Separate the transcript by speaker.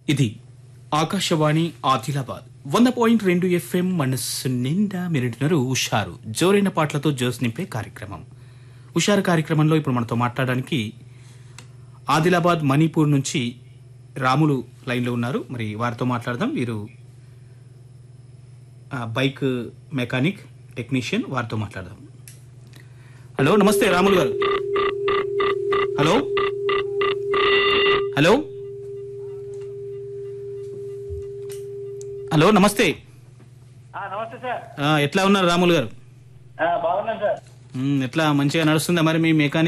Speaker 1: ఇది ఆకాశవాణి ఆదిలాబాద్ వంద పాయింట్ రెండు ఎఫ్ఎం మనస్సు నిండా మీరింటున్నారు ఉషారు జోరైన పాటలతో జోస్ నింపే కార్యక్రమం ఉషారు కార్యక్రమంలో ఇప్పుడు మనతో మాట్లాడడానికి ఆదిలాబాద్ మణిపూర్ నుంచి రాములు లైన్లో ఉన్నారు మరి వారితో మాట్లాడదాం వీరు ఆ, బైక్ మెకానిక్ టెక్నీషియన్ వారితో మాట్లాడదాం హలో నమస్తే రాములు గారు హలో హలో హలో నమస్తే
Speaker 2: ఆ, నమస్తే సార్
Speaker 1: ఆ, ఎట్లా ఉన్నారు రాములు గారు
Speaker 2: ఆ, బాగున్నాను సార్
Speaker 1: మ్, ఎట్లా మంచిగా నడుస్తుందా మరి మీ మెకానిక్